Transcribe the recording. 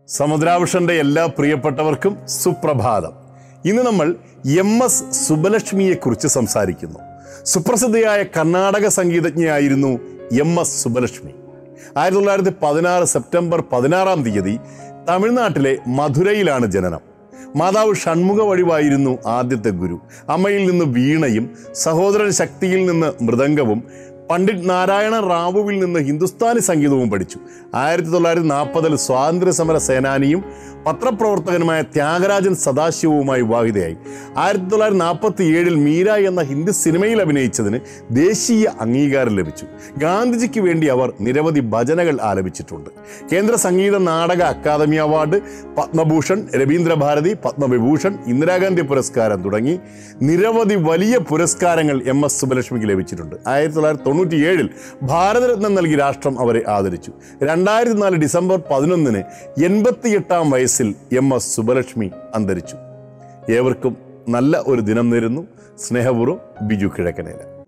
സമുദ്രാഭിഷന്റെ എല്ലാ പ്രിയപ്പെട്ടവർക്കും സുപ്രഭാതം ഇന്ന് നമ്മൾ എം എസ് സുബലക്ഷ്മിയെക്കുറിച്ച് സംസാരിക്കുന്നു സുപ്രസിദ്ധയായ കർണാടക സംഗീതജ്ഞയായിരുന്നു എം എസ് സുബലക്ഷ്മി ആയിരത്തി തൊള്ളായിരത്തി പതിനാറ് സെപ്റ്റംബർ പതിനാറാം തീയതി തമിഴ്നാട്ടിലെ മധുരയിലാണ് ജനനം മാതാവ് ഷൺമുഖ വഴിവായിരുന്നു ആദ്യത്തെ ഗുരു അമ്മയിൽ നിന്ന് വീണയും സഹോദരൻ ശക്തിയിൽ നിന്ന് മൃദംഗവും പണ്ഡിറ്റ് നാരായണ റാവുവിൽ നിന്ന് ഹിന്ദുസ്ഥാനി സംഗീതവും പഠിച്ചു ആയിരത്തി തൊള്ളായിരത്തി നാൽപ്പതിൽ സ്വാതന്ത്ര്യ സമര സേനാനിയും പത്രപ്രവർത്തകനുമായ ത്യാഗരാജൻ സദാശിവവുമായി വിവാഹിതയായി ആയിരത്തി തൊള്ളായിരത്തി നാൽപ്പത്തി ഏഴിൽ മീര എന്ന ഹിന്ദി സിനിമയിൽ അഭിനയിച്ചതിന് ദേശീയ അംഗീകാരം ലഭിച്ചു ഗാന്ധിജിക്ക് വേണ്ടി അവർ നിരവധി ഭജനകൾ ആലപിച്ചിട്ടുണ്ട് കേന്ദ്ര സംഗീത നാടക അക്കാദമി അവാർഡ് പത്മഭൂഷൺ രവീന്ദ്രഭാരതി പത്മവിഭൂഷൺ ഇന്ദിരാഗാന്ധി പുരസ്കാരം തുടങ്ങി നിരവധി വലിയ പുരസ്കാരങ്ങൾ എം എസ് സുബലക്ഷ്മിക്ക് ലഭിച്ചിട്ടുണ്ട് ആയിരത്തി തൊള്ളായിരത്തി തൊണ്ണൂറ്റി ഏഴിൽ ഭാരതരത്നം നൽകി രാഷ്ട്രം അവരെ ആദരിച്ചു രണ്ടായിരത്തി നാല് ഡിസംബർ പതിനൊന്നിന് എൺപത്തിയെട്ടാം വയസ്സിൽ എം എസ് സുബലക്ഷ്മി അന്തരിച്ചു ഏവർക്കും നല്ല ഒരു ദിനം നേരുന്നു സ്നേഹപൂർവ്വം ബിജു കിഴക്കനേല